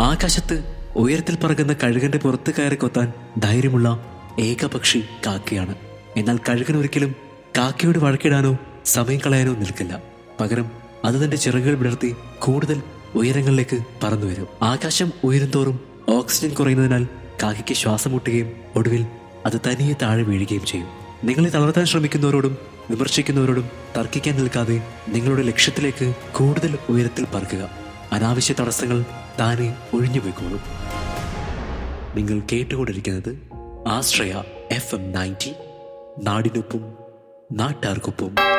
ആകാശത്ത് ഉയരത്തിൽ പറകുന്ന കഴുകന്റെ പുറത്ത് കയറി കൊത്താൻ ധൈര്യമുള്ള ഏക പക്ഷി കാക്കയാണ് എന്നാൽ കഴുകൻ ഒരിക്കലും കാക്കയോട് വഴക്കിടാനോ സമയം കളയാനോ നിൽക്കില്ല പകരം അത് തന്റെ ചിറകുകൾ വിടർത്തി കൂടുതൽ ഉയരങ്ങളിലേക്ക് പറന്നു വരും ആകാശം ഉയരുന്തോറും ഓക്സിജൻ കുറയുന്നതിനാൽ കാക്കയ്ക്ക് ശ്വാസം മുട്ടുകയും ഒടുവിൽ അത് തനിയെ താഴെ വീഴുകയും ചെയ്യും നിങ്ങളെ തളർത്താൻ ശ്രമിക്കുന്നവരോടും വിമർശിക്കുന്നവരോടും തർക്കിക്കാൻ നിൽക്കാതെ നിങ്ങളുടെ ലക്ഷ്യത്തിലേക്ക് കൂടുതൽ ഉയരത്തിൽ പറക്കുക അനാവശ്യ തടസ്സങ്ങൾ താനെ ഒഴിഞ്ഞു പോയിക്കോളും നിങ്ങൾ കേട്ടുകൊണ്ടിരിക്കുന്നത് ആശ്രയ എഫ് എം നയൻറ്റി നാടിനൊപ്പം നാട്ടാർക്കൊപ്പം